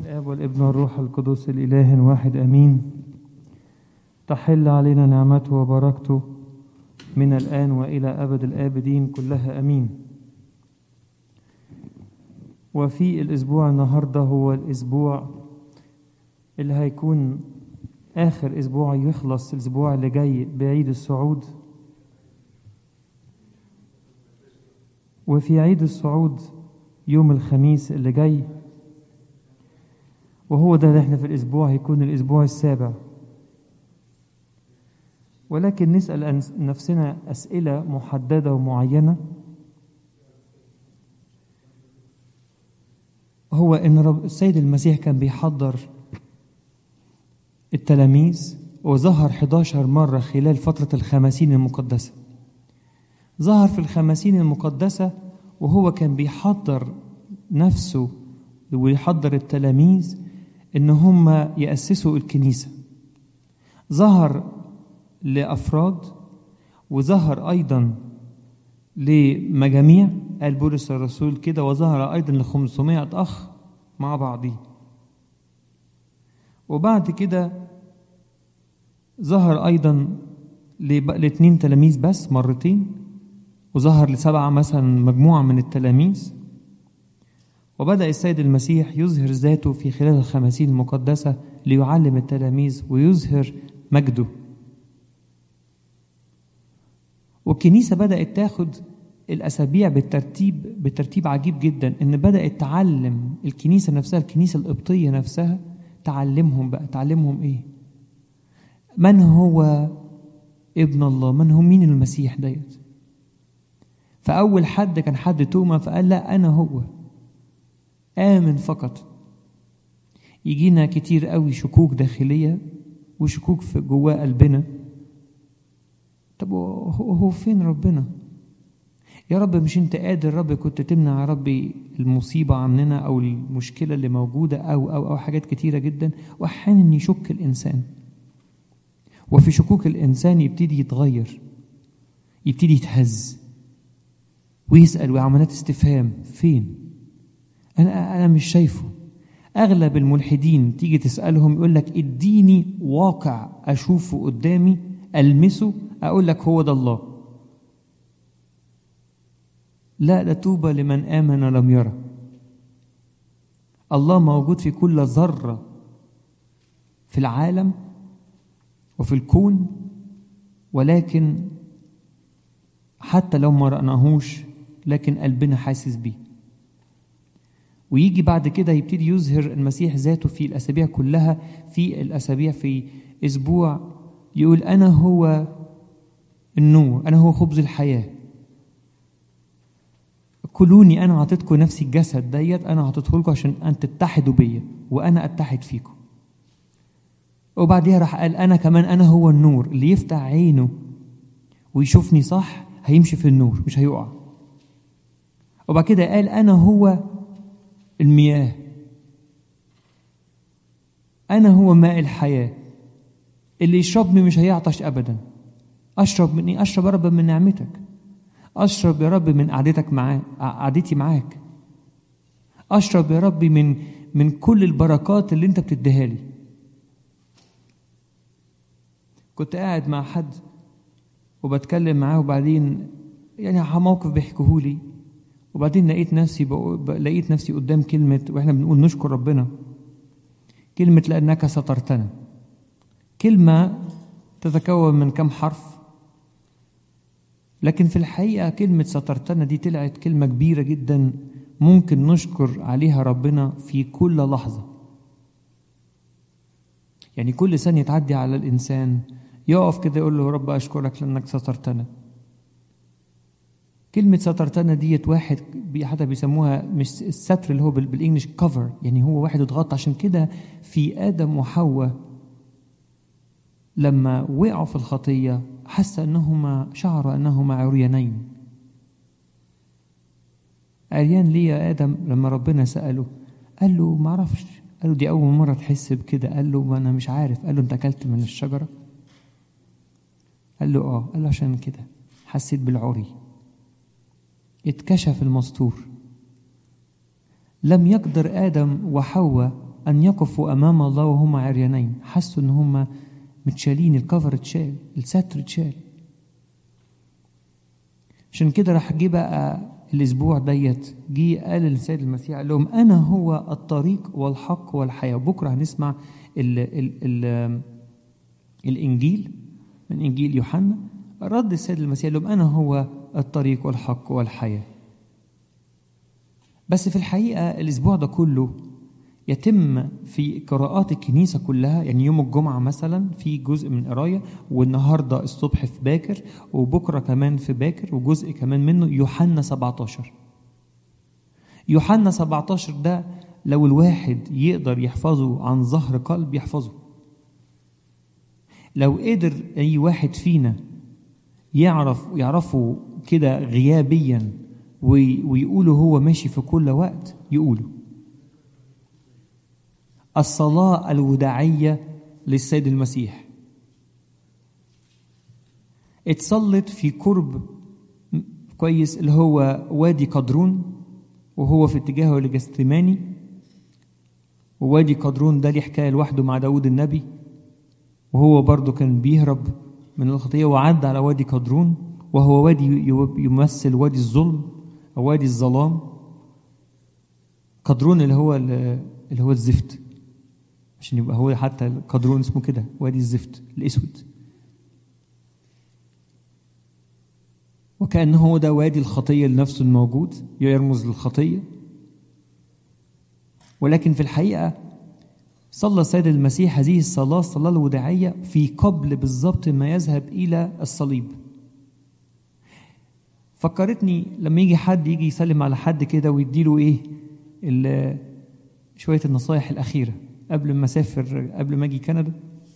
الآب والابن والروح القدس الإله واحد أمين تحل علينا نعمته وبركته من الآن وإلى أبد الآبدين كلها أمين وفي الأسبوع النهاردة هو الأسبوع اللي هيكون آخر أسبوع يخلص الأسبوع اللي جاي بعيد الصعود وفي عيد الصعود يوم الخميس اللي جاي وهو ده اللي احنا في الأسبوع هيكون الأسبوع السابع ولكن نسأل نفسنا أسئلة محددة ومعينة هو إن رب السيد المسيح كان بيحضر التلاميذ وظهر 11 مرة خلال فترة الخمسين المقدسة ظهر في الخمسين المقدسة وهو كان بيحضر نفسه ويحضر التلاميذ إن هم يأسسوا الكنيسة ظهر لأفراد وظهر أيضا لمجاميع قال بولس الرسول كده وظهر أيضا ل 500 أخ مع بعضهم وبعد كده ظهر أيضا لاثنين تلاميذ بس مرتين وظهر لسبعة مثلا مجموعة من التلاميذ وبدأ السيد المسيح يظهر ذاته في خلال الخمسين المقدسة ليعلم التلاميذ ويظهر مجده والكنيسة بدأت تاخد الأسابيع بالترتيب بترتيب عجيب جدا إن بدأت تعلم الكنيسة نفسها الكنيسة القبطية نفسها تعلمهم بقى تعلمهم إيه من هو ابن الله من هو مين المسيح ديت فأول حد كان حد توما فقال لا أنا هو آمن فقط يجينا كتير قوي شكوك داخلية وشكوك في جواه قلبنا طب هو فين ربنا يا رب مش انت قادر رب كنت تمنع يا ربي المصيبة عننا أو المشكلة اللي موجودة أو أو أو حاجات كتيرة جدا وأحيانا يشك الإنسان وفي شكوك الإنسان يبتدي يتغير يبتدي يتهز ويسأل وعملات استفهام فين أنا أنا مش شايفه أغلب الملحدين تيجي تسألهم يقول لك اديني واقع أشوفه قدامي ألمسه أقول لك هو ده الله لا لا توبة لمن آمن لم يرى الله موجود في كل ذرة في العالم وفي الكون ولكن حتى لو ما رأناهوش لكن قلبنا حاسس بيه ويجي بعد كده يبتدي يظهر المسيح ذاته في الأسابيع كلها في الأسابيع في أسبوع يقول أنا هو النور أنا هو خبز الحياة كلوني أنا أعطيتكم نفسي الجسد ديت أنا أعطيته لكم عشان أن تتحدوا بيا وأنا أتحد فيكم وبعديها راح قال أنا كمان أنا هو النور اللي يفتح عينه ويشوفني صح هيمشي في النور مش هيقع وبعد كده قال أنا هو المياه أنا هو ماء الحياة اللي يشربني مش هيعطش أبدا أشرب من إيه؟ أشرب يا رب من نعمتك أشرب يا رب من قعدتك معاك قعدتي معاك أشرب يا رب من من كل البركات اللي أنت بتديها لي كنت قاعد مع حد وبتكلم معاه وبعدين يعني موقف بيحكوه لي وبعدين لقيت نفسي بقول لقيت نفسي قدام كلمة واحنا بنقول نشكر ربنا كلمة لأنك سترتنا كلمة تتكون من كم حرف لكن في الحقيقة كلمة سترتنا دي طلعت كلمة كبيرة جدا ممكن نشكر عليها ربنا في كل لحظة يعني كل ثانية تعدي على الإنسان يقف كده يقول له رب أشكرك لأنك سترتنا كلمة سترتنا ديت واحد حتى بيسموها مش الستر اللي هو بالانجلش كفر يعني هو واحد اتغطى عشان كده في آدم وحواء لما وقعوا في الخطية حس أنهما شعروا أنهما عريانين عريان ليه يا آدم لما ربنا سأله قال له ما عرفش قال له دي أول مرة تحس بكده قال له ما أنا مش عارف قال له أنت أكلت من الشجرة قال له آه قال له عشان كده حسيت بالعري اتكشف المستور لم يقدر آدم وحواء أن يقفوا أمام الله وهم عريانين حسوا إن هم متشالين الكفر اتشال الستر اتشال عشان كده راح جه بقى الاسبوع ديت جه قال للسيد المسيح قال لهم انا هو الطريق والحق والحياه بكره هنسمع ال ال ال الانجيل من انجيل يوحنا رد السيد المسيح قال لهم انا هو الطريق والحق والحياه بس في الحقيقه الاسبوع ده كله يتم في قراءات الكنيسة كلها يعني يوم الجمعة مثلا في جزء من قراية والنهاردة الصبح في باكر وبكرة كمان في باكر وجزء كمان منه يوحنا 17 يوحنا 17 ده لو الواحد يقدر يحفظه عن ظهر قلب يحفظه لو قدر أي واحد فينا يعرف يعرفه كده غيابيا ويقوله هو ماشي في كل وقت يقوله الصلاة الوداعية للسيد المسيح اتصلت في قرب كويس اللي هو وادي قدرون وهو في اتجاهه لجستماني ووادي قدرون ده ليه حكاية لوحده مع داود النبي وهو برضه كان بيهرب من الخطية وعدى على وادي قدرون وهو وادي يمثل وادي الظلم أو وادي الظلام قدرون اللي هو اللي هو الزفت عشان يبقى هو حتى القدرون اسمه كده وادي الزفت الاسود وكأنه هو ده وادي الخطية لنفسه الموجود يرمز للخطية ولكن في الحقيقة صلى السيد المسيح هذه الصلاة الصلاة الوداعية في قبل بالضبط ما يذهب إلى الصليب فكرتني لما يجي حد يجي يسلم على حد كده ويديله ايه شوية النصايح الأخيرة قبل ما اسافر قبل ما اجي كندا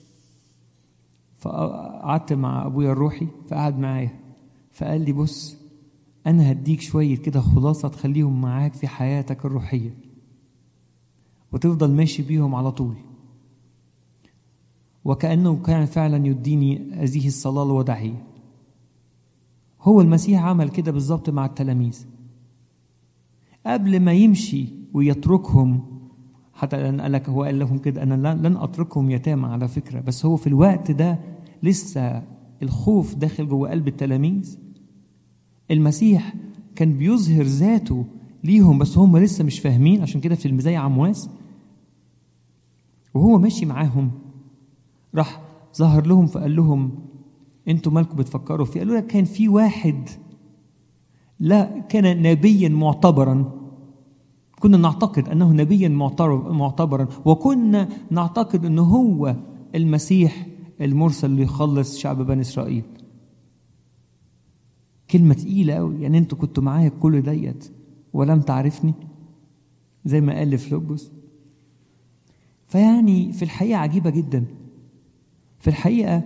فقعدت مع ابويا الروحي فقعد معايا فقال لي بص انا هديك شويه كده خلاصه تخليهم معاك في حياتك الروحيه وتفضل ماشي بيهم على طول وكانه كان فعلا يديني هذه الصلاه الوداعيه هو المسيح عمل كده بالظبط مع التلاميذ قبل ما يمشي ويتركهم حتى لأن قال لك هو قال لهم كده أنا لن أتركهم يتامى على فكرة بس هو في الوقت ده لسه الخوف داخل جوه قلب التلاميذ المسيح كان بيظهر ذاته ليهم بس هم لسه مش فاهمين عشان كده في زي عمواس وهو ماشي معاهم راح ظهر لهم فقال لهم انتوا مالكم بتفكروا فيه قالوا لك كان في واحد لا كان نبيا معتبرا كنا نعتقد انه نبيا معتبرا وكنا نعتقد انه هو المسيح المرسل ليخلص شعب بني اسرائيل كلمة تقيلة قوي يعني انتوا كنتوا معايا كل ديت ولم تعرفني زي ما قال لفلوبوس فيعني في الحقيقة عجيبة جدا في الحقيقة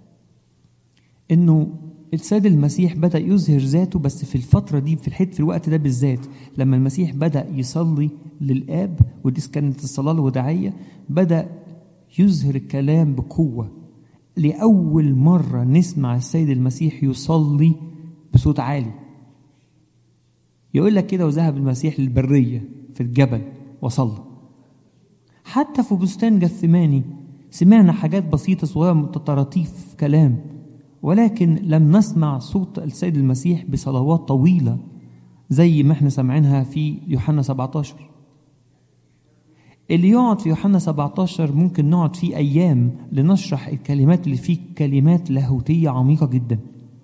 انه السيد المسيح بدأ يظهر ذاته بس في الفترة دي في الحته في الوقت ده بالذات لما المسيح بدأ يصلي للآب ودي كانت الصلاة الوداعية بدأ يظهر الكلام بقوة لأول مرة نسمع السيد المسيح يصلي بصوت عالي يقول لك كده وذهب المسيح للبرية في الجبل وصلى حتى في بستان جثماني سمعنا حاجات بسيطة صغيرة طراطيف كلام ولكن لم نسمع صوت السيد المسيح بصلوات طويلة زي ما احنا سامعينها في يوحنا 17 اللي يقعد في يوحنا 17 ممكن نقعد فيه أيام لنشرح الكلمات اللي فيه كلمات لاهوتية عميقة جدا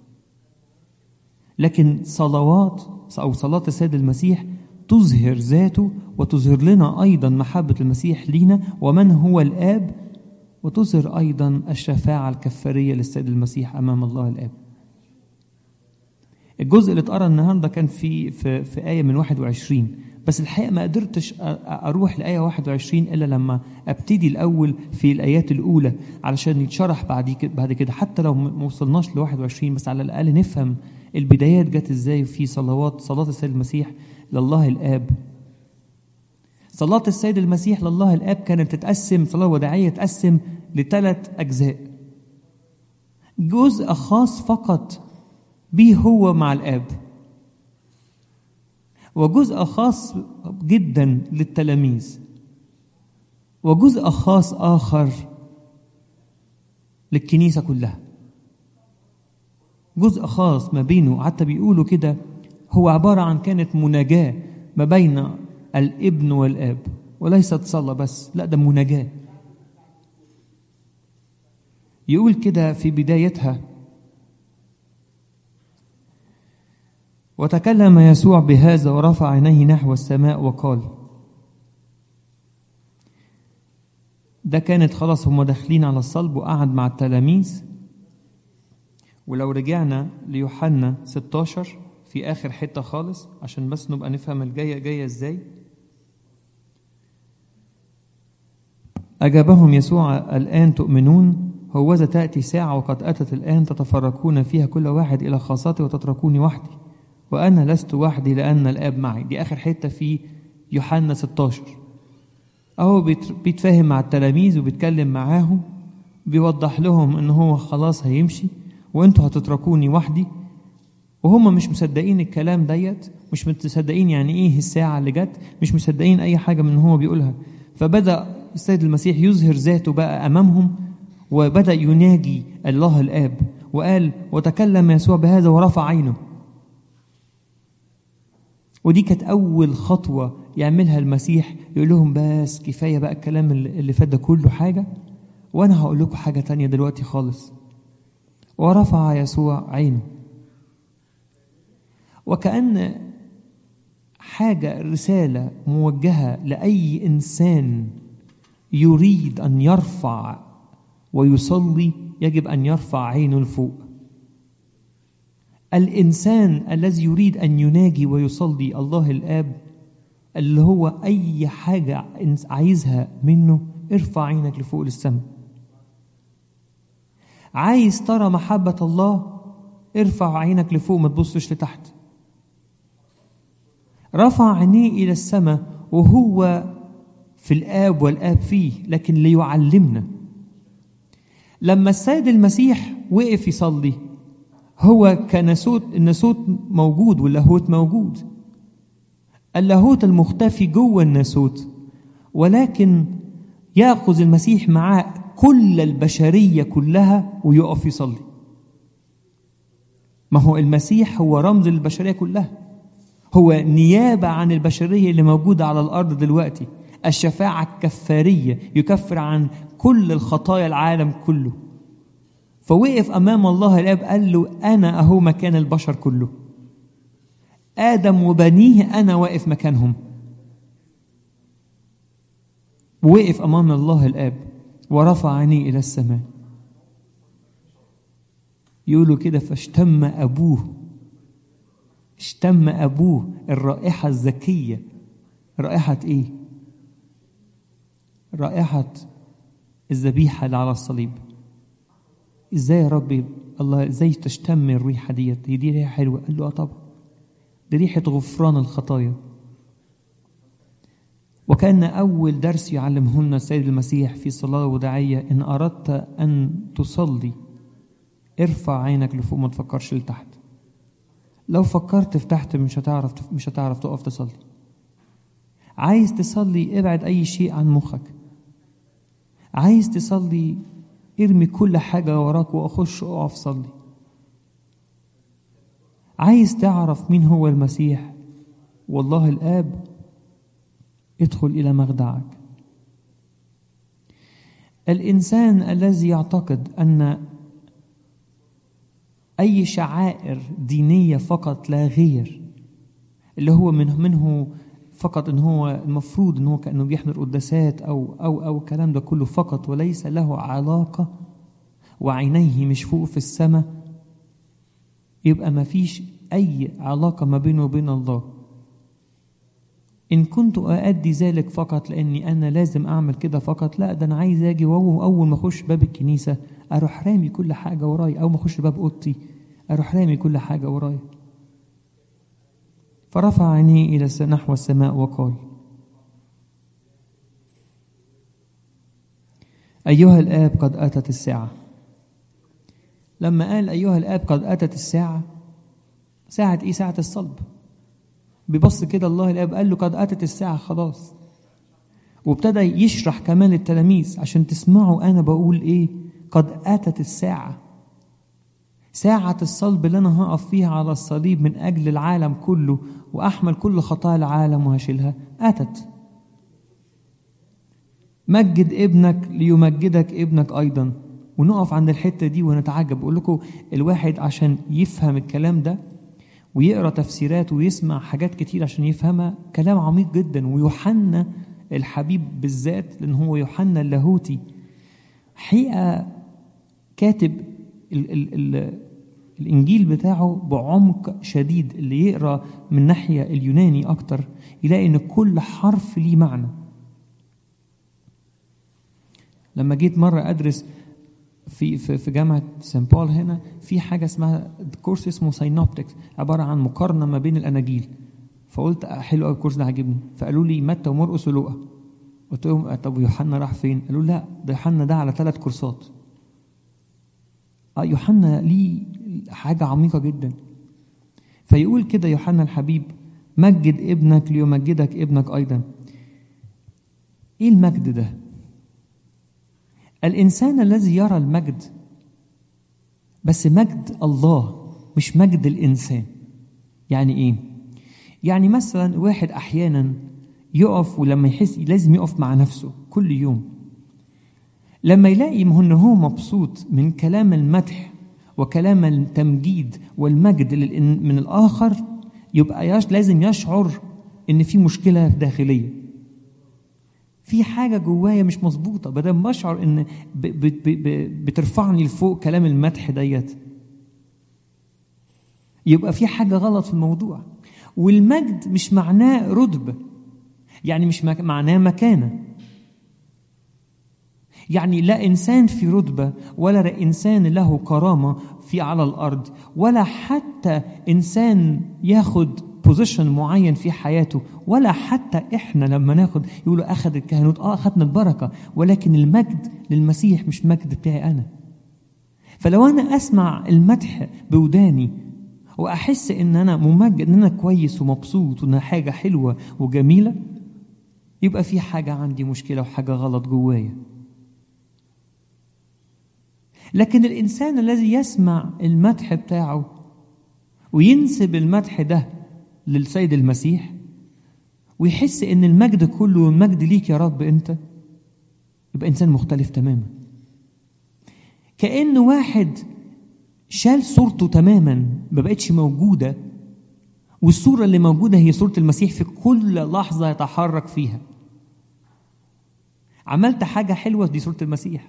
لكن صلوات أو صلاة السيد المسيح تظهر ذاته وتظهر لنا أيضا محبة المسيح لينا ومن هو الآب وتظهر أيضا الشفاعة الكفارية للسيد المسيح أمام الله الآب الجزء اللي اتقرا النهارده كان في في في آية من 21 بس الحقيقة ما قدرتش أروح لآية 21 إلا لما أبتدي الأول في الآيات الأولى علشان يتشرح بعد كده بعد كده حتى لو ما وصلناش ل 21 بس على الأقل نفهم البدايات جت إزاي في صلوات صلاة السيد المسيح لله الآب صلاة السيد المسيح لله الآب كانت تتقسم صلاة وداعية تتقسم لثلاث أجزاء جزء خاص فقط به هو مع الآب وجزء خاص جدا للتلاميذ وجزء خاص آخر للكنيسة كلها جزء خاص ما بينه حتى بيقولوا كده هو عبارة عن كانت مناجاة ما بين الابن والآب وليست صلاة بس لا ده مناجاة يقول كده في بدايتها وتكلم يسوع بهذا ورفع عينيه نحو السماء وقال ده كانت خلاص هم داخلين على الصلب وقعد مع التلاميذ ولو رجعنا ليوحنا 16 في آخر حتة خالص عشان بس نبقى نفهم الجاية جاية ازاي أجابهم يسوع الآن تؤمنون هوذا تأتي ساعة وقد أتت الآن تتفرقون فيها كل واحد إلى خاصته وتتركوني وحدي وأنا لست وحدي لأن الآب معي دي آخر حتة في يوحنا 16 أهو بيتفاهم مع التلاميذ وبيتكلم معاهم بيوضح لهم إن هو خلاص هيمشي وأنتوا هتتركوني وحدي وهم مش مصدقين الكلام ديت مش مصدقين يعني ايه الساعة اللي جت مش مصدقين أي حاجة من اللي هو بيقولها فبدأ السيد المسيح يظهر ذاته بقى أمامهم وبدأ يناجي الله الآب وقال وتكلم يسوع بهذا ورفع عينه ودي كانت أول خطوة يعملها المسيح يقول لهم بس كفاية بقى الكلام اللي فات ده كله حاجة وأنا هقول لكم حاجة تانية دلوقتي خالص ورفع يسوع عينه وكأن حاجة رسالة موجهة لأي إنسان يريد أن يرفع ويصلي يجب أن يرفع عينه لفوق الإنسان الذي يريد أن يناجي ويصلي الله الآب اللي هو أي حاجة عايزها منه ارفع عينك لفوق للسماء عايز ترى محبة الله ارفع عينك لفوق ما تبصش لتحت رفع عينيه إلى السماء وهو في الآب والآب فيه لكن ليعلمنا لما السيد المسيح وقف يصلي هو كناسوت الناسوت موجود واللاهوت موجود اللاهوت المختفي جوه الناسوت ولكن ياخذ المسيح معاه كل البشريه كلها ويقف يصلي ما هو المسيح هو رمز للبشريه كلها هو نيابه عن البشريه اللي موجوده على الارض دلوقتي الشفاعه الكفاريه يكفر عن كل الخطايا العالم كله فوقف امام الله الاب قال له انا اهو مكان البشر كله ادم وبنيه انا واقف مكانهم ووقف امام الله الاب ورفع عينيه الى السماء يقولوا كده فاشتم ابوه اشتم ابوه الرائحه الزكيه رائحه ايه رائحه الذبيحه اللي على الصليب ازاي يا ربي الله ازاي تشتم الريحه ديت هي دي ريحه حلوه قال له اه طبعا دي ريحه غفران الخطايا وكان اول درس يعلمه لنا السيد المسيح في صلاه وداعيه ان اردت ان تصلي ارفع عينك لفوق ما تفكرش لتحت لو فكرت في تحت مش هتعرف مش هتعرف تقف تصلي عايز تصلي ابعد اي شيء عن مخك عايز تصلي ارمي كل حاجة وراك وأخش أقف صلي عايز تعرف مين هو المسيح والله الآب ادخل إلى مخدعك الإنسان الذي يعتقد أن أي شعائر دينية فقط لا غير اللي هو منه, منه فقط ان هو المفروض ان هو كانه بيحضر قداسات او او او الكلام ده كله فقط وليس له علاقه وعينيه مش فوق في السماء يبقى ما فيش اي علاقه ما بينه وبين الله ان كنت اؤدي ذلك فقط لاني انا لازم اعمل كده فقط لا ده انا عايز اجي واول ما اخش باب الكنيسه اروح رامي كل حاجه ورايا اول ما اخش باب اوضتي اروح رامي كل حاجه ورايا فرفع عينيه إلى نحو السماء وقال أيها الآب قد أتت الساعة لما قال أيها الآب قد أتت الساعة ساعة إيه ساعة الصلب بيبص كده الله الآب قال له قد أتت الساعة خلاص وابتدى يشرح كمان للتلاميذ عشان تسمعوا انا بقول ايه قد اتت الساعه ساعة الصلب اللي أنا هقف فيها على الصليب من أجل العالم كله وأحمل كل خطايا العالم وهشيلها أتت مجد ابنك ليمجدك ابنك أيضا ونقف عند الحتة دي ونتعجب بقول لكم الواحد عشان يفهم الكلام ده ويقرا تفسيرات ويسمع حاجات كتير عشان يفهمها كلام عميق جدا ويوحنا الحبيب بالذات لان هو يوحنا اللاهوتي حقيقه كاتب ال ال ال الانجيل بتاعه بعمق شديد اللي يقرا من ناحيه اليوناني اكتر يلاقي ان كل حرف ليه معنى لما جيت مره ادرس في في في جامعه سان بول هنا في حاجه اسمها كورس اسمه ساينوبتكس عباره عن مقارنه ما بين الاناجيل فقلت حلو قوي الكورس ده عاجبني فقالوا لي متى ومرقس ولوقا قلت لهم طب يوحنا راح فين؟ قالوا لا ده يوحنا ده على ثلاث كورسات اه يوحنا ليه حاجه عميقه جدا فيقول كده يوحنا الحبيب مجد ابنك ليمجدك ابنك ايضا ايه المجد ده الانسان الذي يرى المجد بس مجد الله مش مجد الانسان يعني ايه يعني مثلا واحد احيانا يقف ولما يحس لازم يقف مع نفسه كل يوم لما يلاقي ان هو مبسوط من كلام المدح وكلام التمجيد والمجد من الاخر يبقى يش لازم يشعر ان في مشكله داخليه في حاجه جوايا مش مظبوطه بدل ما اشعر ان ب ب ب بترفعني لفوق كلام المدح ديت يبقى في حاجه غلط في الموضوع والمجد مش معناه رتبه يعني مش معناه مكانه يعني لا انسان في رتبه ولا انسان له كرامه في على الارض ولا حتى انسان ياخد بوزيشن معين في حياته ولا حتى احنا لما ناخد يقولوا اخذ الكهنوت اه اخذنا البركه ولكن المجد للمسيح مش مجد بتاعي انا فلو انا اسمع المدح بوداني واحس ان انا ممجد ان انا كويس ومبسوط وان حاجه حلوه وجميله يبقى في حاجه عندي مشكله وحاجه غلط جوايا لكن الانسان الذي يسمع المدح بتاعه وينسب المدح ده للسيد المسيح ويحس ان المجد كله المجد ليك يا رب انت يبقى انسان مختلف تماما كأن واحد شال صورته تماما ما بقتش موجوده والصوره اللي موجوده هي صوره المسيح في كل لحظه يتحرك فيها عملت حاجه حلوه دي صوره المسيح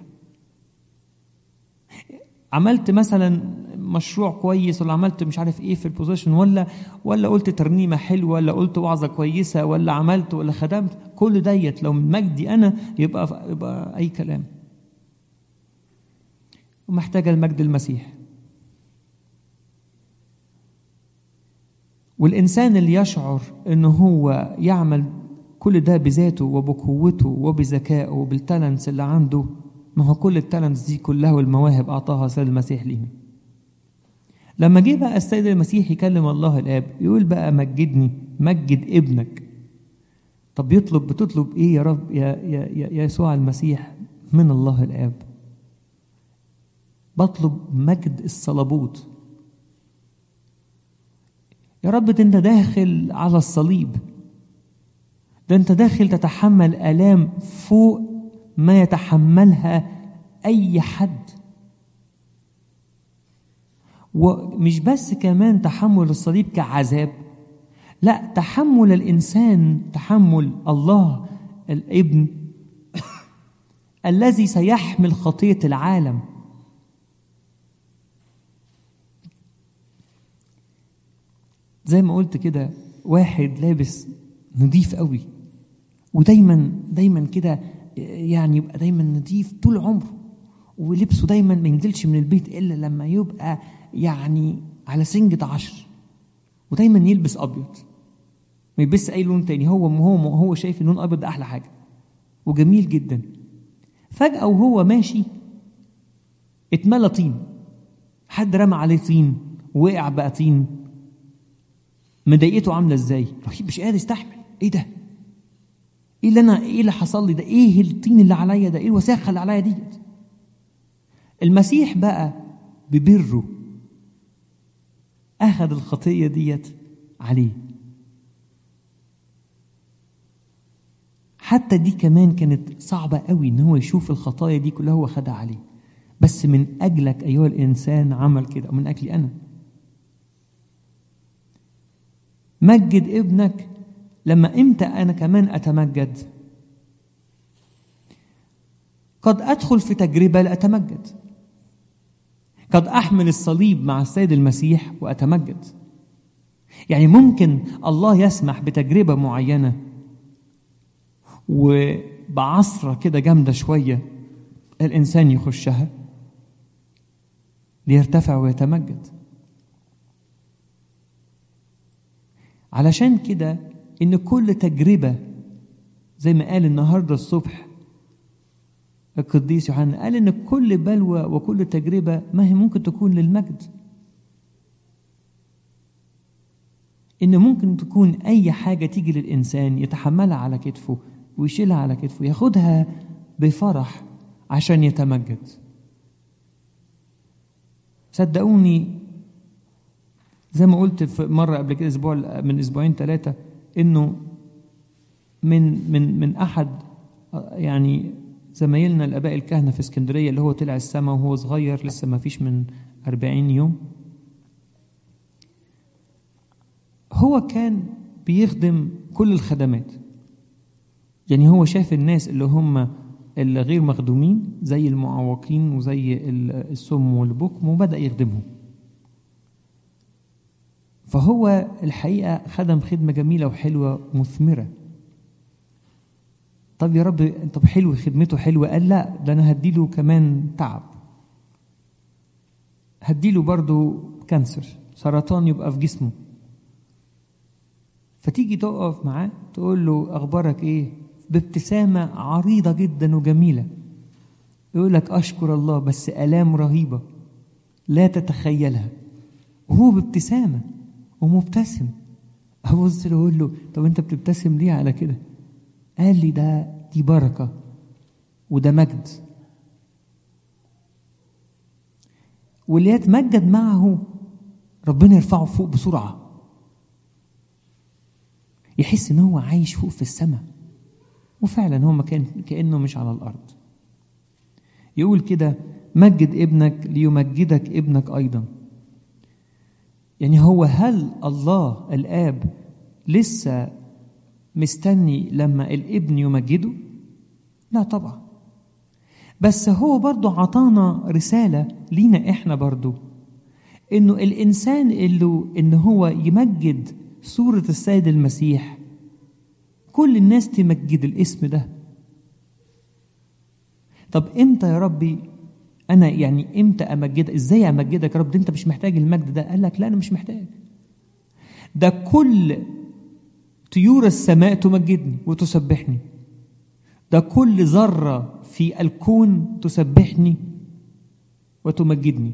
عملت مثلا مشروع كويس ولا عملت مش عارف ايه في البوزيشن ولا ولا قلت ترنيمه حلوه ولا قلت وعظه كويسه ولا عملت ولا خدمت كل ديت لو من مجدي انا يبقى يبقى اي كلام ومحتاجه المجد المسيح والانسان اللي يشعر ان هو يعمل كل ده بذاته وبقوته وبذكائه وبالتالنتس اللي عنده ما هو كل التالنتس دي كلها والمواهب اعطاها السيد المسيح ليهم لما جه بقى السيد المسيح يكلم الله الاب يقول بقى مجدني مجد ابنك طب يطلب بتطلب ايه يا رب يا يا يا يسوع المسيح من الله الاب بطلب مجد الصلبوت يا رب ده انت داخل على الصليب ده انت داخل تتحمل الام فوق ما يتحملها اي حد ومش بس كمان تحمل الصليب كعذاب لا تحمل الانسان تحمل الله الابن الذي سيحمل خطيه العالم زي ما قلت كده واحد لابس نظيف قوي ودايما دايما كده يعني يبقى دايما نظيف طول عمره ولبسه دايما ما ينزلش من البيت الا لما يبقى يعني على سنجة عشر ودايما يلبس ابيض ما يلبسش اي لون تاني هو هو هو شايف اللون الابيض ده احلى حاجه وجميل جدا فجاه وهو ماشي اتملى طين حد رمى عليه طين وقع بقى طين مضايقته عامله ازاي؟ الرهيب مش قادر يستحمل ايه ده؟ ايه اللي انا ايه اللي حصل لي ده ايه الطين اللي عليا ده ايه الوساخه اللي عليا ديت المسيح بقى ببره اخذ الخطيه ديت عليه حتى دي كمان كانت صعبة قوي ان هو يشوف الخطايا دي كلها هو خدها عليه بس من اجلك ايها الانسان عمل كده ومن اجلي انا مجد ابنك لما امتى انا كمان اتمجد قد ادخل في تجربه لاتمجد قد احمل الصليب مع السيد المسيح واتمجد يعني ممكن الله يسمح بتجربه معينه وبعصره كده جامده شويه الانسان يخشها ليرتفع ويتمجد علشان كده ان كل تجربه زي ما قال النهارده الصبح القديس يوحنا قال ان كل بلوى وكل تجربه ما هي ممكن تكون للمجد ان ممكن تكون اي حاجه تيجي للانسان يتحملها على كتفه ويشيلها على كتفه ياخدها بفرح عشان يتمجد صدقوني زي ما قلت في مره قبل كده اسبوع من اسبوعين ثلاثه انه من من من احد يعني زمايلنا الاباء الكهنه في اسكندريه اللي هو طلع السما وهو صغير لسه ما فيش من 40 يوم هو كان بيخدم كل الخدمات يعني هو شاف الناس اللي هم اللي غير مخدومين زي المعوقين وزي السم والبكم وبدأ يخدمهم فهو الحقيقة خدم خدمة جميلة وحلوة مثمرة طب يا رب طب حلو خدمته حلوة قال لا ده أنا هديله كمان تعب هديله برضو كانسر سرطان يبقى في جسمه فتيجي تقف معاه تقول له أخبارك إيه بابتسامة عريضة جدا وجميلة يقول لك أشكر الله بس آلام رهيبة لا تتخيلها وهو بابتسامة ومبتسم أبص له أقول له طب أنت بتبتسم ليه على كده؟ قال لي ده دي بركة وده مجد واللي يتمجد معه ربنا يرفعه فوق بسرعة يحس ان هو عايش فوق في السماء وفعلا هو مكان كأنه مش على الأرض يقول كده مجد ابنك ليمجدك ابنك أيضا يعني هو هل الله الآب لسه مستني لما الابن يمجده لا طبعا بس هو برضو عطانا رسالة لينا احنا برضو انه الانسان اللي ان هو يمجد صورة السيد المسيح كل الناس تمجد الاسم ده طب امتى يا ربي انا يعني امتى امجد ازاي امجدك يا رب ده انت مش محتاج المجد ده قال لك لا انا مش محتاج ده كل طيور السماء تمجدني وتسبحني ده كل ذرة في الكون تسبحني وتمجدني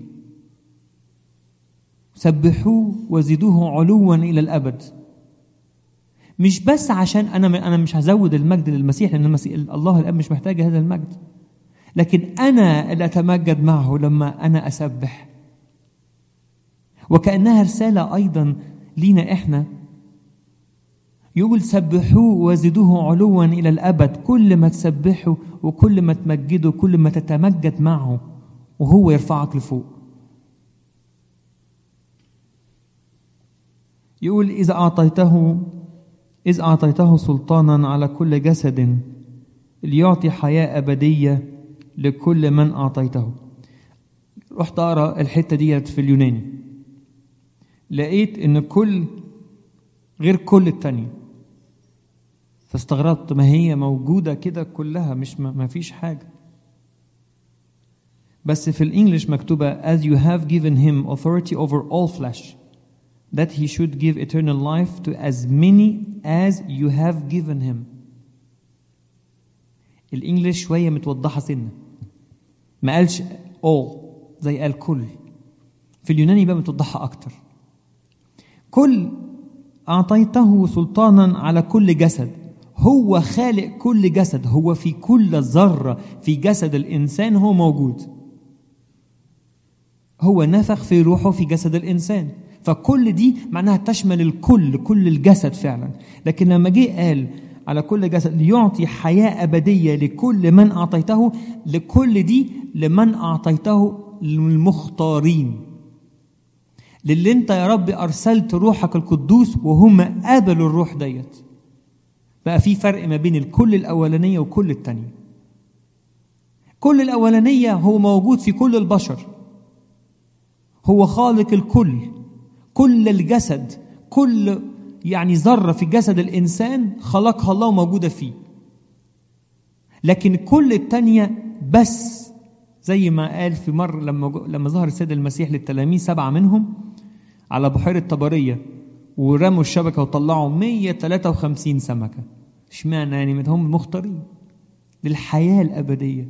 سبحوه وزدوه علوا إلى الأبد مش بس عشان أنا أنا مش هزود المجد للمسيح لأن المسيح الله الآب مش محتاج هذا المجد لكن أنا اللي أتمجد معه لما أنا أسبح وكأنها رسالة أيضا لينا إحنا يقول سبحوه وزدوه علوا إلى الأبد كل ما تسبحه وكل ما تمجده كل ما تتمجد معه وهو يرفعك لفوق يقول إذا أعطيته إذ أعطيته سلطانا على كل جسد ليعطي حياة أبدية لكل من أعطيته رحت أقرأ الحتة ديت في اليوناني لقيت إن كل غير كل التانية فاستغربت ما هي موجودة كده كلها مش ما فيش حاجة بس في الإنجليش مكتوبة as you have given him authority over all flesh that he should give eternal life to as many as you have given him الإنجليش شوية متوضحة سنة ما قالش all زي قال كل في اليوناني بقى متوضحها أكتر كل أعطيته سلطانا على كل جسد هو خالق كل جسد هو في كل ذرة في جسد الإنسان هو موجود هو نفخ في روحه في جسد الإنسان فكل دي معناها تشمل الكل كل الجسد فعلا لكن لما جه قال على كل جسد ليعطي حياة أبدية لكل من أعطيته لكل دي لمن أعطيته للمختارين للي انت يا رب أرسلت روحك القدوس وهم قابلوا الروح ديت بقى في فرق ما بين الكل الأولانية وكل التانية كل الأولانية هو موجود في كل البشر هو خالق الكل كل الجسد كل يعني ذرة في جسد الإنسان خلقها الله وموجودة فيه لكن كل التانية بس زي ما قال في مرة لما لما ظهر السيد المسيح للتلاميذ سبعة منهم على بحيرة طبرية ورموا الشبكة وطلعوا 153 سمكة اشمعنى يعني هم مختارين للحياة الأبدية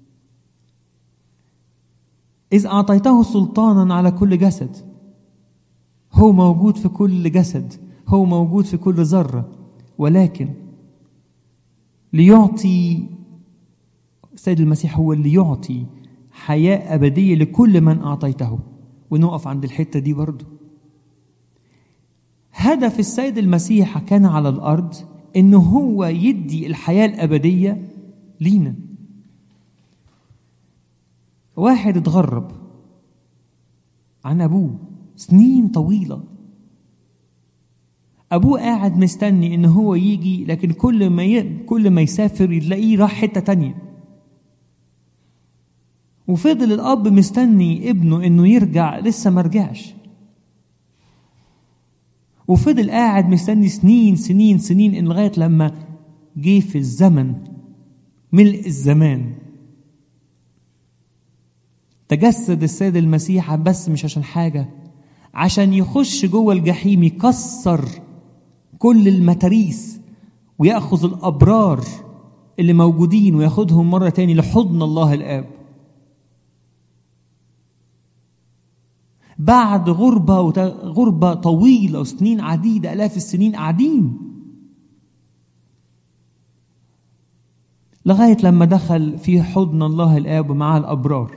إذ أعطيته سلطانا على كل جسد هو موجود في كل جسد هو موجود في كل ذرة ولكن ليعطي السيد المسيح هو اللي يعطي حياة أبدية لكل من أعطيته ونقف عند الحتة دي برضه هدف السيد المسيح كان على الأرض إنه هو يدي الحياة الأبدية لينا واحد اتغرب عن أبوه سنين طويلة أبوه قاعد مستني إن هو يجي لكن كل ما ي... كل ما يسافر يلاقيه راح حتة تانية وفضل الأب مستني ابنه إنه يرجع لسه ما رجعش وفضل قاعد مستني سنين سنين سنين إن لغاية لما جه في الزمن ملء الزمان تجسد السيد المسيح بس مش عشان حاجة عشان يخش جوه الجحيم يكسر كل المتاريس ويأخذ الأبرار اللي موجودين وياخدهم مرة تاني لحضن الله الآب بعد غربة وت... غربة طويلة وسنين عديدة آلاف السنين قاعدين لغاية لما دخل في حضن الله الآب مع الأبرار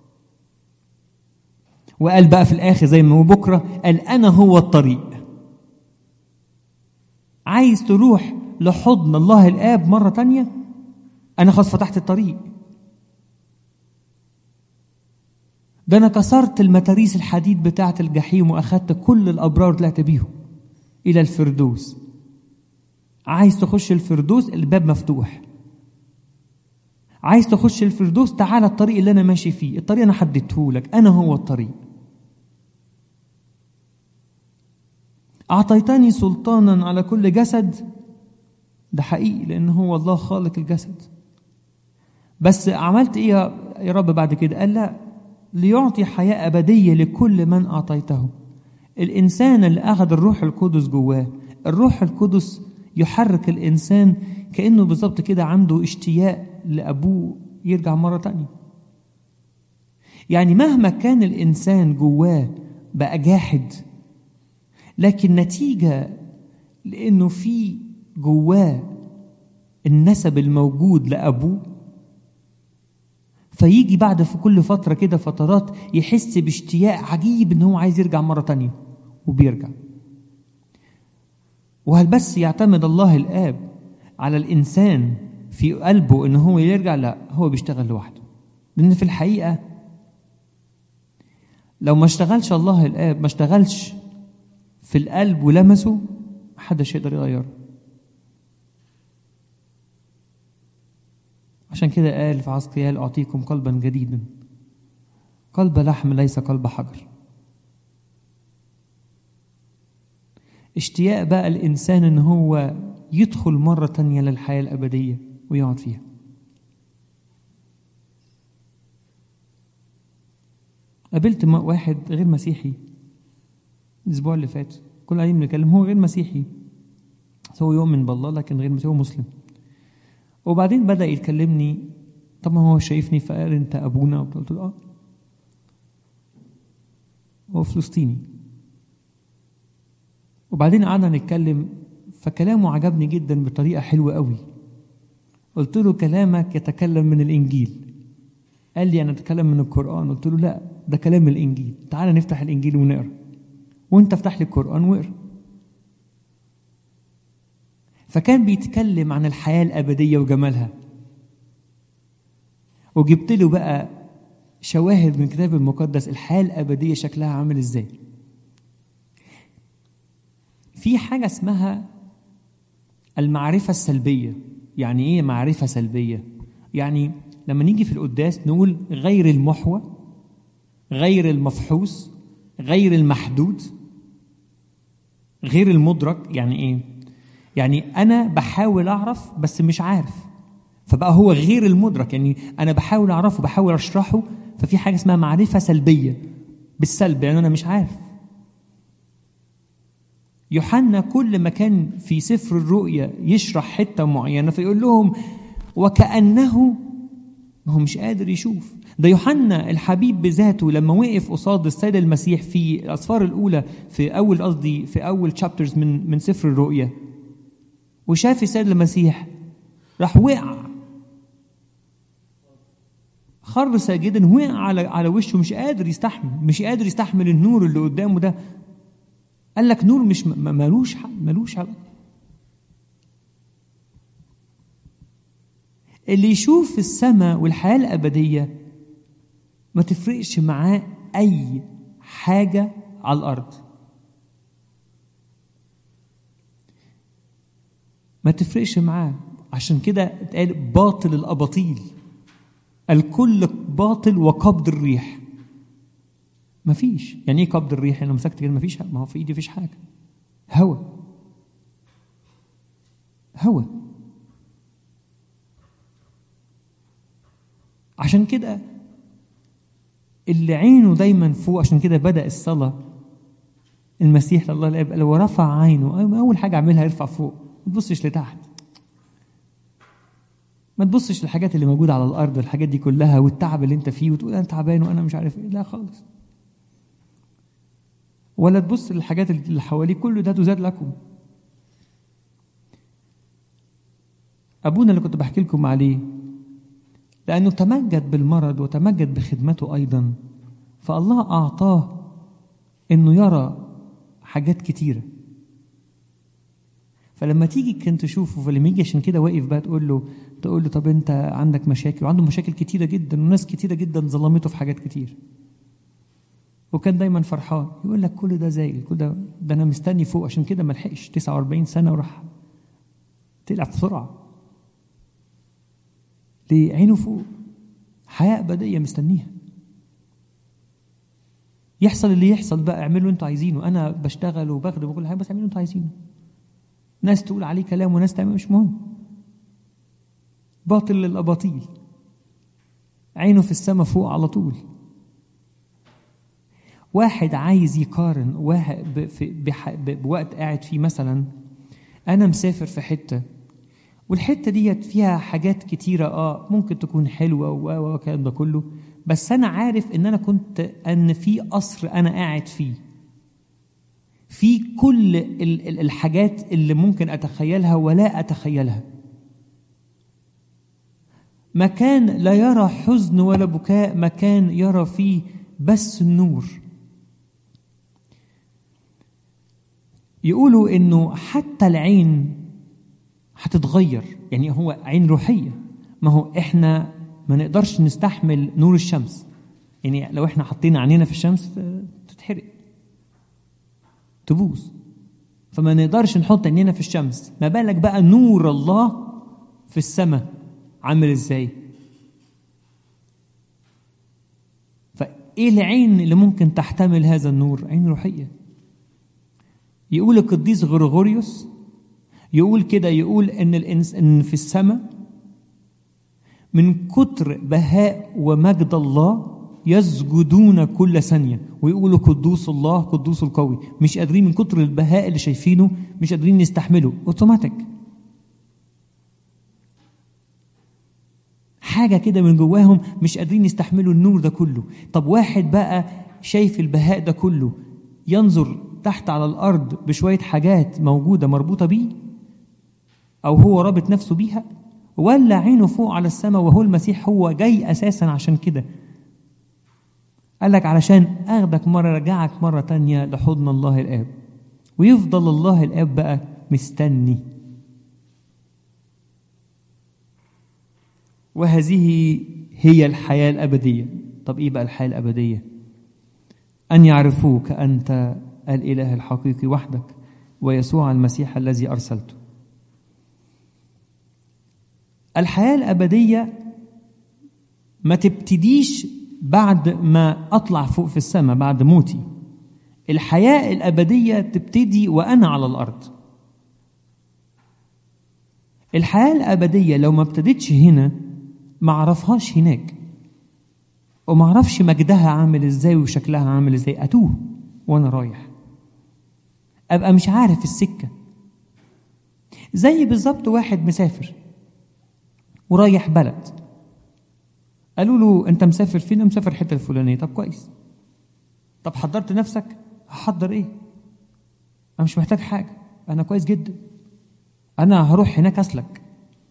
وقال بقى في الآخر زي ما هو بكرة قال أنا هو الطريق عايز تروح لحضن الله الآب مرة تانية أنا خلاص فتحت الطريق ده أنا كسرت المتاريس الحديد بتاعة الجحيم وأخدت كل الأبرار طلعت بيهم إلى الفردوس عايز تخش الفردوس الباب مفتوح عايز تخش الفردوس تعالى الطريق اللي أنا ماشي فيه الطريق أنا حددته لك أنا هو الطريق أعطيتني سلطانا على كل جسد ده حقيقي لأن هو الله خالق الجسد بس عملت إيه يا رب بعد كده قال لا ليعطي حياة أبدية لكل من أعطيته الإنسان اللي أخذ الروح القدس جواه الروح القدس يحرك الإنسان كأنه بالظبط كده عنده اشتياق لأبوه يرجع مرة تانية يعني مهما كان الإنسان جواه بقى جاحد لكن نتيجة لأنه في جواه النسب الموجود لأبوه فيجي بعد في كل فترة كده فترات يحس باشتياق عجيب إن هو عايز يرجع مرة تانية وبيرجع وهل بس يعتمد الله الآب على الإنسان في قلبه إن هو يرجع لا هو بيشتغل لوحده لأن في الحقيقة لو ما اشتغلش الله الآب ما اشتغلش في القلب ولمسه محدش يقدر يغيره عشان كده قال في عسقيال أعطيكم قلبا جديدا قلب لحم ليس قلب حجر اشتياق بقى الإنسان إن هو يدخل مرة تانية للحياة الأبدية ويقعد فيها قابلت واحد غير مسيحي الأسبوع اللي فات كل قاعدين بنتكلم هو غير مسيحي هو يؤمن بالله لكن غير مسيحي هو مسلم وبعدين بدأ يكلمني طبعا هو شايفني فقال أنت أبونا قلت له آه هو فلسطيني وبعدين قعدنا نتكلم فكلامه عجبني جدا بطريقة حلوة قوي قلت له كلامك يتكلم من الإنجيل قال لي أنا أتكلم من القرآن قلت له لا ده كلام الإنجيل تعال نفتح الإنجيل ونقرأ وانت افتح لي القرآن واقرأ فكان بيتكلم عن الحياة الأبدية وجمالها وجبت له بقى شواهد من الكتاب المقدس الحياة الأبدية شكلها عامل إزاي في حاجة اسمها المعرفة السلبية يعني إيه معرفة سلبية يعني لما نيجي في القداس نقول غير المحوى غير المفحوص غير المحدود غير المدرك يعني ايه يعني انا بحاول اعرف بس مش عارف فبقى هو غير المدرك يعني انا بحاول اعرفه بحاول اشرحه ففي حاجه اسمها معرفه سلبيه بالسلب يعني انا مش عارف يوحنا كل ما كان في سفر الرؤيا يشرح حته معينه فيقول لهم وكانه ما هو مش قادر يشوف ده يوحنا الحبيب بذاته لما وقف قصاد السيد المسيح في الاسفار الاولى في اول قصدي في اول تشابترز من من سفر الرؤيا وشاف السيد المسيح راح وقع خر ساجدا وقع على على وشه مش قادر يستحمل مش قادر يستحمل النور اللي قدامه ده قال لك نور مش ملوش ملوش حق اللي يشوف السماء والحياة الأبدية ما تفرقش معاه أي حاجة على الأرض ما تفرقش معاه عشان كده اتقال باطل الأباطيل الكل باطل وقبض الريح مفيش يعني ايه قبض الريح انا مسكت كده مفيش ما هو في ايدي مفيش حاجه هوا هوا عشان كده اللي عينه دايما فوق عشان كده بدا الصلاه المسيح لله الاب قال ورفع عينه اول حاجه اعملها ارفع فوق ما تبصش لتحت ما تبصش للحاجات اللي موجوده على الارض والحاجات دي كلها والتعب اللي انت فيه وتقول انا تعبان وانا مش عارف ايه لا خالص ولا تبص للحاجات اللي حواليك كل ده تزاد لكم ابونا اللي كنت بحكي لكم عليه لانه تمجد بالمرض وتمجد بخدمته ايضا فالله اعطاه انه يرى حاجات كتيره فلما تيجي كان تشوفه فلما يجي عشان كده واقف بقى تقول له تقول له طب انت عندك مشاكل وعنده مشاكل كتيره جدا وناس كتيره جدا ظلمته في حاجات كتير وكان دايما فرحان يقول لك كل ده زي كل ده ده انا مستني فوق عشان كده ما لحقش 49 سنه وراح طلع بسرعه ليه عينه فوق حياه ابديه مستنيها يحصل اللي يحصل بقى اعملوا اللي انتوا عايزينه انا بشتغل وبخدم وكل حاجه بس اعملوا اللي انتوا عايزينه ناس تقول عليه كلام وناس تعمل مش مهم باطل للاباطيل عينه في السماء فوق على طول واحد عايز يقارن واحد بوقت قاعد فيه مثلا انا مسافر في حته والحته ديت فيها حاجات كتيره اه ممكن تكون حلوه والكلام ده كله بس انا عارف ان انا كنت ان في قصر انا قاعد فيه في كل الحاجات اللي ممكن اتخيلها ولا اتخيلها مكان لا يرى حزن ولا بكاء مكان يرى فيه بس النور يقولوا انه حتى العين هتتغير يعني هو عين روحيه ما هو احنا ما نقدرش نستحمل نور الشمس يعني لو احنا حطينا عينينا في الشمس تتحرق تبوظ فما نقدرش نحط عينينا في الشمس ما بالك بقى نور الله في السماء عامل ازاي فايه العين اللي ممكن تحتمل هذا النور عين روحيه يقول القديس غريغوريوس يقول كده يقول ان الانس ان في السماء من كتر بهاء ومجد الله يسجدون كل ثانيه ويقولوا قدوس الله قدوس القوي مش قادرين من كتر البهاء اللي شايفينه مش قادرين يستحملوا اوتوماتيك حاجه كده من جواهم مش قادرين يستحملوا النور ده كله طب واحد بقى شايف البهاء ده كله ينظر تحت على الارض بشويه حاجات موجوده مربوطه بيه او هو رابط نفسه بيها ولا عينه فوق على السماء وهو المسيح هو جاي اساسا عشان كده قال لك علشان اخدك مره رجعك مره تانية لحضن الله الاب ويفضل الله الاب بقى مستني وهذه هي الحياه الابديه طب ايه بقى الحياه الابديه ان يعرفوك انت الاله الحقيقي وحدك ويسوع المسيح الذي ارسلته الحياه الابديه ما تبتديش بعد ما اطلع فوق في السماء بعد موتي الحياه الابديه تبتدي وانا على الارض الحياه الابديه لو ما ابتدتش هنا ما اعرفهاش هناك وما اعرفش مجدها عامل ازاي وشكلها عامل ازاي اتوه وانا رايح ابقى مش عارف السكه زي بالظبط واحد مسافر ورايح بلد قالوا له انت مسافر فين مسافر الحته الفلانيه طب كويس طب حضرت نفسك هحضر ايه انا مش محتاج حاجه انا كويس جدا انا هروح هناك اسلك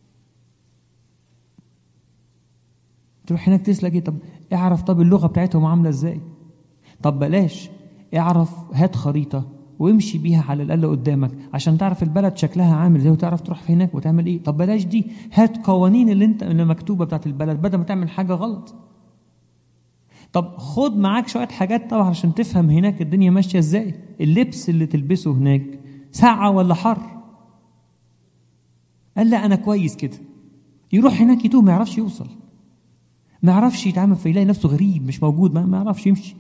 تروح هناك تسلك ايه طب اعرف طب اللغه بتاعتهم عامله ازاي طب بلاش اعرف هات خريطه وامشي بيها على الاقل قدامك عشان تعرف البلد شكلها عامل ازاي وتعرف تروح هناك وتعمل ايه طب بلاش دي هات قوانين اللي انت اللي مكتوبه بتاعت البلد بدل ما تعمل حاجه غلط طب خد معاك شويه حاجات طبعا عشان تفهم هناك الدنيا ماشيه ازاي اللبس اللي تلبسه هناك ساقعه ولا حر قال لا انا كويس كده يروح هناك يتوه ما يعرفش يوصل ما يعرفش يتعامل فيلاقي نفسه غريب مش موجود ما يعرفش يمشي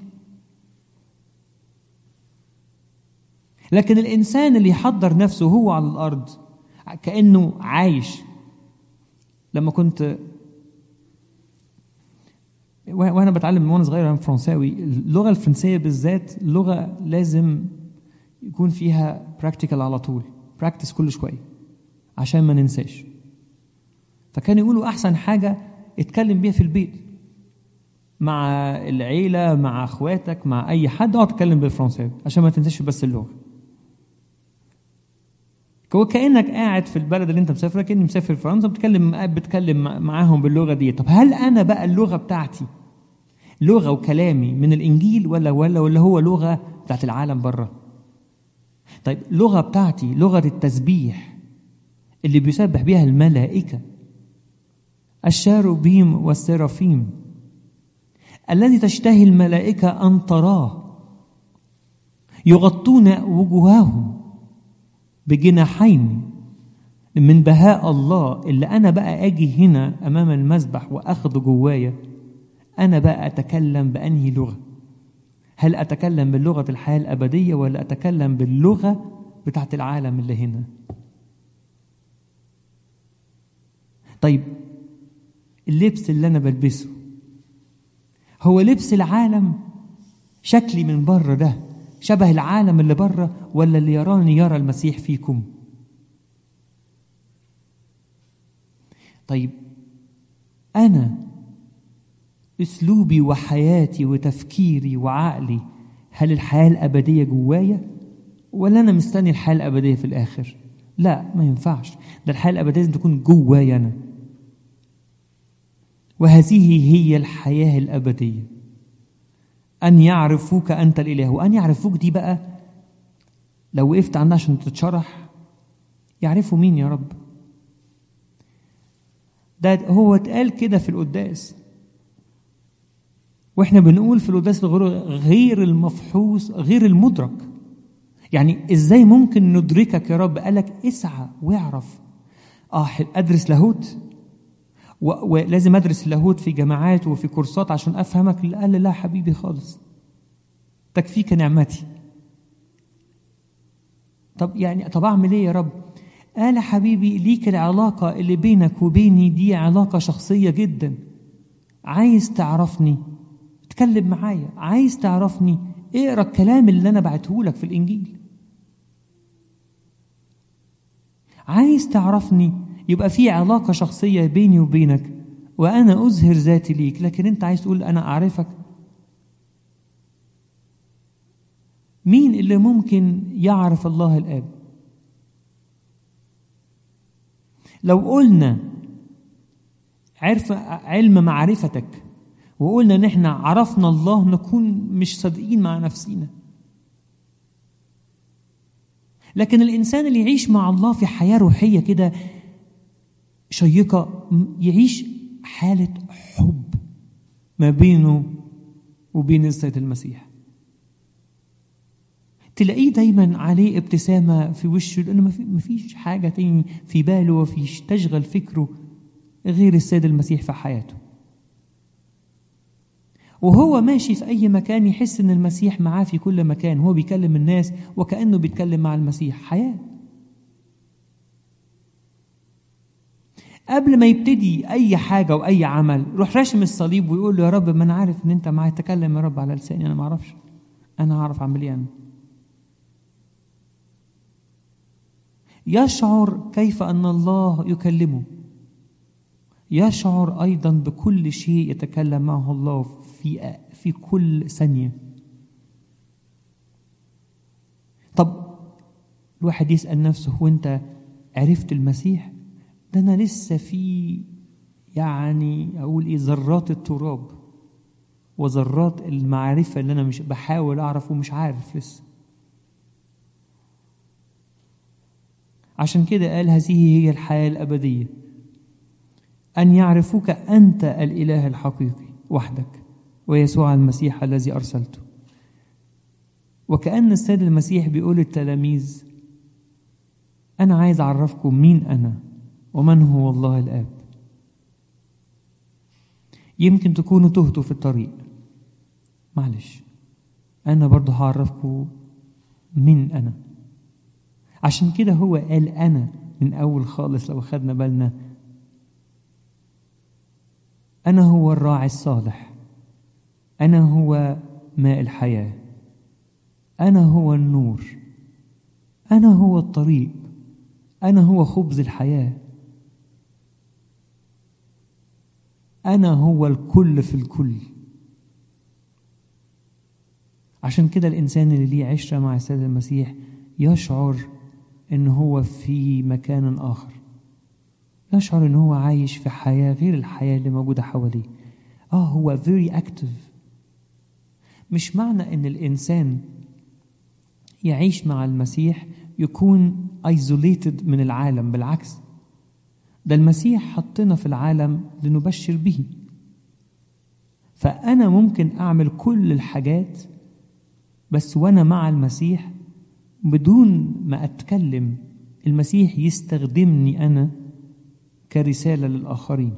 لكن الانسان اللي يحضر نفسه هو على الارض كانه عايش لما كنت وانا بتعلم من وانا صغير انا فرنساوي اللغه الفرنسيه بالذات لغه لازم يكون فيها براكتيكال على طول براكتس كل شويه عشان ما ننساش فكان يقولوا احسن حاجه اتكلم بيها في البيت مع العيله مع اخواتك مع اي حد اقعد اتكلم بالفرنساوي عشان ما تنساش بس اللغه هو كانك قاعد في البلد اللي انت مسافر كاني مسافر فرنسا بتكلم بتكلم معاهم باللغه دي طب هل انا بقى اللغه بتاعتي لغه وكلامي من الانجيل ولا ولا ولا هو لغه بتاعت العالم بره طيب لغه بتاعتي لغه التسبيح اللي بيسبح بيها الملائكه الشاروبيم والسرافيم الذي تشتهي الملائكه ان تراه يغطون وجوههم بجناحين من بهاء الله اللي انا بقى اجي هنا امام المذبح واخده جوايا انا بقى اتكلم بانهي لغه هل اتكلم باللغه الحياه الابديه ولا اتكلم باللغه بتاعت العالم اللي هنا طيب اللبس اللي انا بلبسه هو لبس العالم شكلي من بره ده شبه العالم اللي بره ولا اللي يراني يرى المسيح فيكم طيب انا اسلوبي وحياتي وتفكيري وعقلي هل الحياه الابديه جوايا ولا انا مستني الحياه الابديه في الاخر لا ما ينفعش ده الحياه الابديه لازم تكون جوايا انا وهذه هي الحياه الابديه أن يعرفوك أنت الإله وأن يعرفوك دي بقى لو وقفت عندها عشان تتشرح يعرفوا مين يا رب ده هو اتقال كده في القداس واحنا بنقول في القداس غير المفحوص غير المدرك يعني ازاي ممكن ندركك يا رب قالك اسعى واعرف اه ادرس لاهوت ولازم ادرس اللاهوت في جامعات وفي كورسات عشان افهمك قال لا حبيبي خالص تكفيك نعمتي طب يعني طب اعمل ايه يا رب قال حبيبي ليك العلاقه اللي بينك وبيني دي علاقه شخصيه جدا عايز تعرفني اتكلم معايا عايز تعرفني اقرا الكلام اللي انا بعته لك في الانجيل عايز تعرفني يبقى في علاقة شخصية بيني وبينك وأنا أظهر ذاتي ليك لكن أنت عايز تقول أنا أعرفك مين اللي ممكن يعرف الله الآب لو قلنا عرف علم معرفتك وقلنا ان احنا عرفنا الله نكون مش صادقين مع نفسينا لكن الانسان اللي يعيش مع الله في حياه روحيه كده شيقه يعيش حاله حب ما بينه وبين السيد المسيح تلاقيه دايما عليه ابتسامة في وشه لأنه ما فيش حاجة تاني في باله وفيش تشغل فكره غير السيد المسيح في حياته وهو ماشي في أي مكان يحس إن المسيح معاه في كل مكان هو بيكلم الناس وكأنه بيتكلم مع المسيح حياة قبل ما يبتدي أي حاجة وأي عمل روح راشم الصليب ويقول له يا رب ما أنا عارف إن أنت معايا تكلم يا رب على لساني أنا ما أعرفش أنا هعرف أعمل إيه أنا يشعر كيف ان الله يكلمه يشعر ايضا بكل شيء يتكلم معه الله في في كل ثانيه طب الواحد يسال نفسه هو انت عرفت المسيح ده انا لسه في يعني اقول ايه ذرات التراب وذرات المعرفه اللي انا مش بحاول اعرف ومش عارف لسه عشان كده قال هذه هي الحياة الأبدية أن يعرفوك أنت الإله الحقيقي وحدك ويسوع المسيح الذي أرسلته وكأن السيد المسيح بيقول للتلاميذ أنا عايز أعرفكم مين أنا ومن هو الله الآب يمكن تكونوا تهتوا في الطريق معلش أنا برضه هعرفكم مين أنا عشان كده هو قال أنا من أول خالص لو خدنا بالنا أنا هو الراعي الصالح أنا هو ماء الحياة أنا هو النور أنا هو الطريق أنا هو خبز الحياة أنا هو الكل في الكل عشان كده الإنسان اللي ليه عشرة مع السيد المسيح يشعر ان هو في مكان اخر يشعر ان هو عايش في حياه غير الحياه اللي موجوده حواليه اه هو very active مش معنى ان الانسان يعيش مع المسيح يكون isolated من العالم بالعكس ده المسيح حطنا في العالم لنبشر به فانا ممكن اعمل كل الحاجات بس وانا مع المسيح بدون ما اتكلم المسيح يستخدمني انا كرساله للاخرين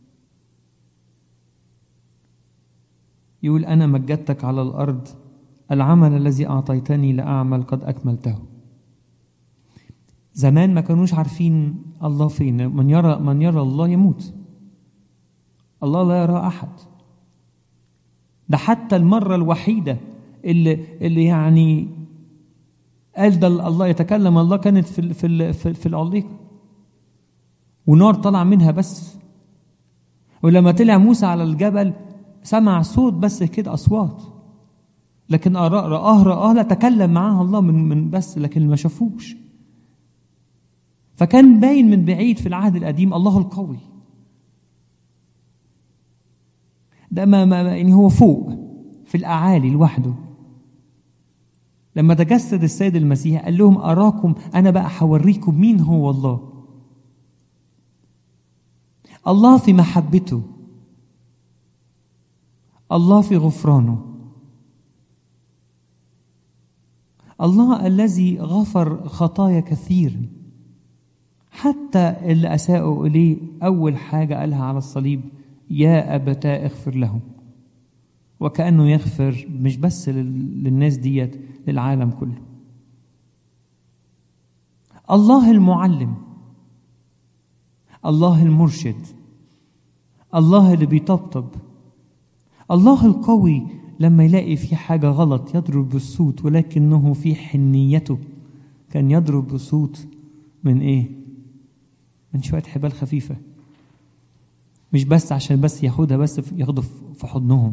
يقول انا مجدتك على الارض العمل الذي اعطيتني لاعمل قد اكملته زمان ما كانوش عارفين الله فين من يرى من يرى الله يموت الله لا يرى احد ده حتى المره الوحيده اللي اللي يعني قال ده الله يتكلم الله كانت في في في, في العليقه ونار طلع منها بس ولما طلع موسى على الجبل سمع صوت بس كده اصوات لكن رآه رآه رآه لا تكلم معاه الله من من بس لكن ما شافوش فكان باين من بعيد في العهد القديم الله القوي ده ما, ما يعني هو فوق في الاعالي لوحده لما تجسد السيد المسيح قال لهم أراكم أنا بقى هوريكم مين هو الله الله في محبته الله في غفرانه الله الذي غفر خطايا كثير حتى اللي أساءوا إليه أول حاجة قالها على الصليب يا أبتاه اغفر لهم وكأنه يغفر مش بس للناس ديت للعالم كله الله المعلم الله المرشد الله اللي بيطبطب الله القوي لما يلاقي في حاجة غلط يضرب بالصوت ولكنه في حنيته كان يضرب بصوت من ايه من شوية حبال خفيفة مش بس عشان بس ياخدها بس ياخده في حضنهم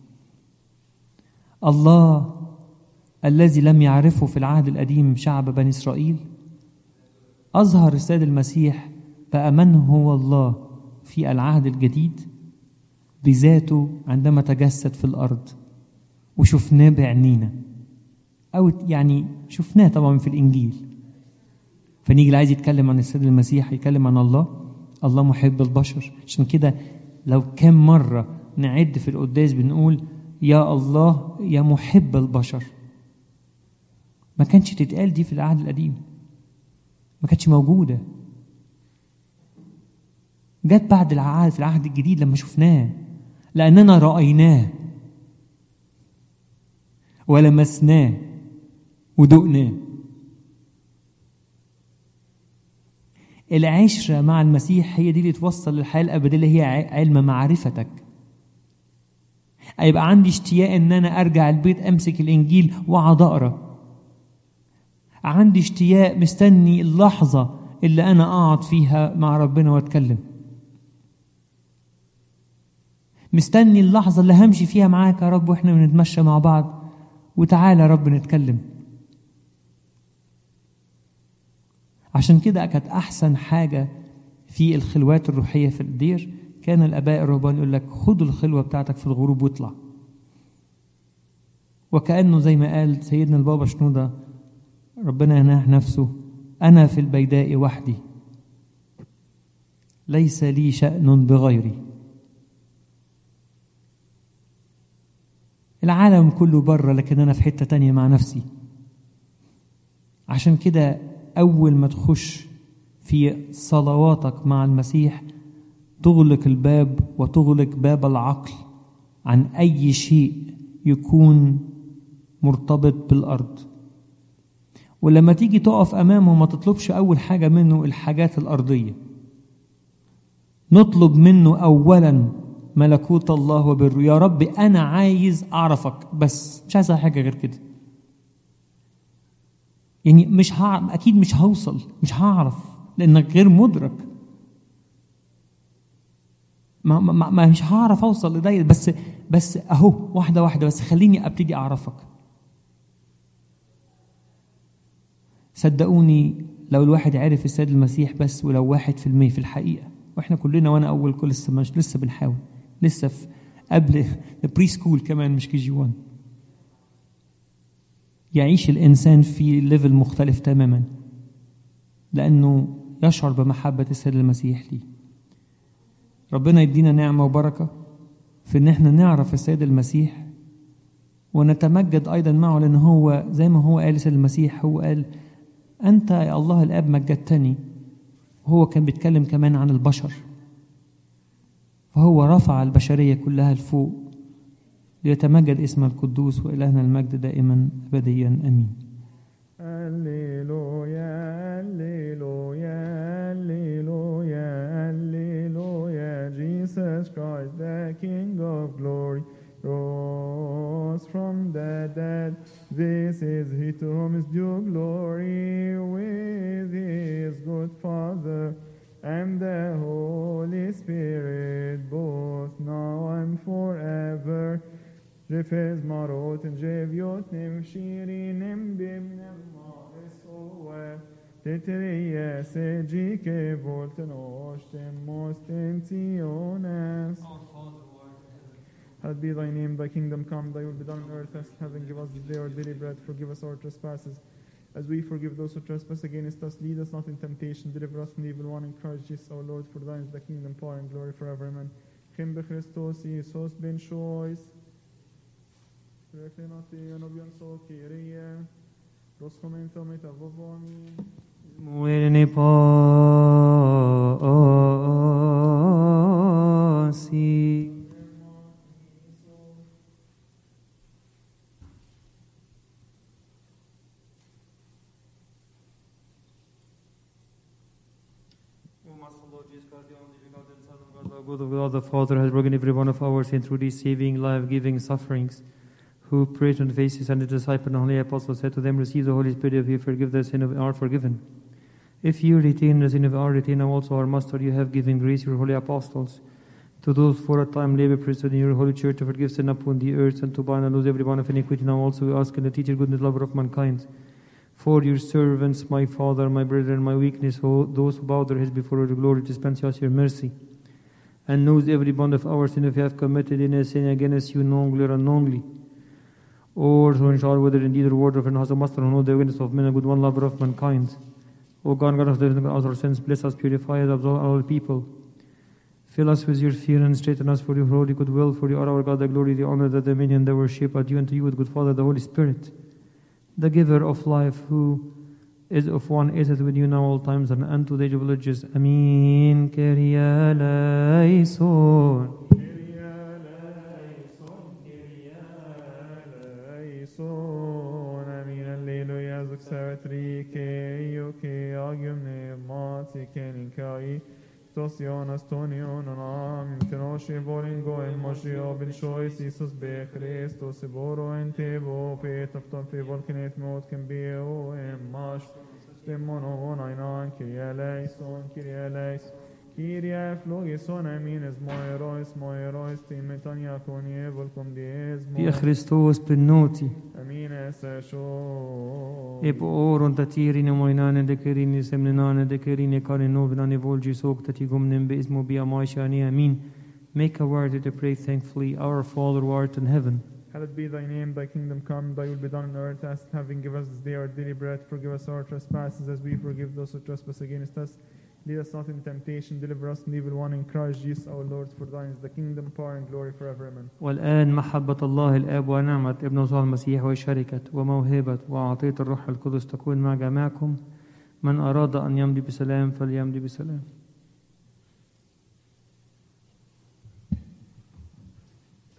الله الذي لم يعرفه في العهد القديم شعب بني اسرائيل اظهر السيد المسيح فأمن هو الله في العهد الجديد بذاته عندما تجسد في الأرض وشفناه بعينينا أو يعني شفناه طبعا في الإنجيل فنيجي اللي عايز يتكلم عن السيد المسيح يتكلم عن الله الله محب البشر عشان كده لو كم مرة نعد في القداس بنقول يا الله يا محب البشر ما كانش تتقال دي في العهد القديم ما كانتش موجودة جت بعد العهد في العهد الجديد لما شفناه لأننا رأيناه ولمسناه ودقناه العشرة مع المسيح هي دي اللي توصل للحياة الأبدية اللي هي علم معرفتك هيبقى عندي اشتياق ان انا ارجع البيت امسك الانجيل واقعد اقرا عندي اشتياق مستني اللحظه اللي انا اقعد فيها مع ربنا واتكلم مستني اللحظه اللي همشي فيها معاك يا رب واحنا بنتمشى مع بعض وتعالى يا رب نتكلم عشان كده كانت احسن حاجه في الخلوات الروحيه في الدير كان الاباء الرهبان يقول لك خد الخلوه بتاعتك في الغروب واطلع وكانه زي ما قال سيدنا البابا شنوده ربنا يناح نفسه انا في البيداء وحدي ليس لي شان بغيري العالم كله بره لكن انا في حته تانية مع نفسي عشان كده اول ما تخش في صلواتك مع المسيح تغلق الباب وتغلق باب العقل عن اي شيء يكون مرتبط بالارض ولما تيجي تقف امامه ما تطلبش اول حاجه منه الحاجات الارضيه نطلب منه اولا ملكوت الله وبره يا رب انا عايز اعرفك بس مش عايز حاجه غير كده يعني مش ها... اكيد مش هوصل مش هعرف لانك غير مدرك ما, ما, ما مش هعرف اوصل لده بس بس اهو واحده واحده بس خليني ابتدي اعرفك صدقوني لو الواحد عرف السيد المسيح بس ولو واحد في المية في الحقيقة واحنا كلنا وانا اول كل لسه مش لسه بنحاول لسه في قبل بري سكول كمان مش كي جي 1 يعيش الانسان في ليفل مختلف تماما لانه يشعر بمحبة السيد المسيح ليه ربنا يدينا نعمة وبركة في ان احنا نعرف السيد المسيح ونتمجد ايضا معه لان هو زي ما هو قال السيد المسيح هو قال انت يا الله الاب مجدتني وهو كان بيتكلم كمان عن البشر فهو رفع البشرية كلها لفوق ليتمجد اسم القدوس وإلهنا المجد دائما أبديا أمين Alleluia, Alleluia, Alleluia, Alleluia. Jesus Christ, the King of glory, rose from the dead. This is he to whom is due glory with his good Father and the Holy Spirit, both now and forever. Jefes marot en jeviot nem shirin bim nem maresoe. Teteria se gike volten ostem mostentiones. Hallowed be thy name, thy kingdom come, thy will be done on earth as in heaven. Give us this day our daily bread, forgive us our trespasses, as we forgive those who trespass against us. Lead us not in temptation, deliver us from the evil one in Christ Jesus our Lord, for thine is the kingdom, power, and glory forever. Amen. Kim be Christos, Iisus ben Shois. Reklinati, Anobian so, Kyrie. Roscomen, Thomit, Avovomi. Muere pasi. God of God the Father has broken every one of our sin through these saving, life-giving sufferings. Who prayed on the faces and the disciple and holy apostles said to them, Receive the Holy Spirit if you forgive the sin of are forgiven. If you retain the sin of our retain also our Master, you have given grace your holy apostles. To those for a time labor priesthood in your holy church to forgive sin upon the earth and to bind and lose every one of iniquity. Now also we ask in the teacher, goodness, lover of mankind. for your servants, my father, my brethren, my weakness, who, those who bow their heads before your glory, dispense us your mercy. And knows every bond of our sin if we have committed any sin against you knowingly or unknowingly. Or so in shall whether indeed or word of an house of master who know the witness of men, a good one lover of mankind. O God, God of the living, our sins, bless us, purify us, absolve all people. Fill us with your fear and straighten us for your holy goodwill, for you are our God, the glory, the honor, the dominion, the worship are due unto you with good Father, the Holy Spirit, the giver of life, who is of one essence with you now all times and unto the age of ages. Amen. Kyrie eleison. eleison. Amin. Alleluia. Zuxavetrike. Ioke. Agium ne. Mati. Kenin. Kai. Tosion. Astonion. Amin. Tenoshe. Boringo. En Moshe. Ben Shois. Isus. Be. Christos. Boro. En Tebo. Pet. Afton. Fe. Volkinet. Mot. Ken. Beo. En Mash. Demono. Nainan. Kyrie eleison. Kyrie eleison. Kyrie flogison. Amin. Es moerois. Moerois. Timetania. Konie. Volkom. Diez. Via Christos benoti. Amin. Esesho. E po oron tatirine moinane dekerine semnenane dekerine kare novenane volgi sok tatigum nem beizmo bia maishani amin. Make a word to pray thankfully, Our Father who art in heaven. Hallowed be thy name, thy kingdom come, thy will be done on earth as it having given us this day our daily bread. Forgive us our trespasses as we forgive those who trespass against us. Lead us not in temptation, deliver us from the evil one in Christ Jesus our Lord. For thine is the kingdom, power, and glory forever. Amen. والآن محبة الله الآب ونعمة ابن وصال المسيح وشركة وموهبة وعطية الروح القدس تكون مع جميعكم من أراد أن يمضي بسلام فليمضي بسلام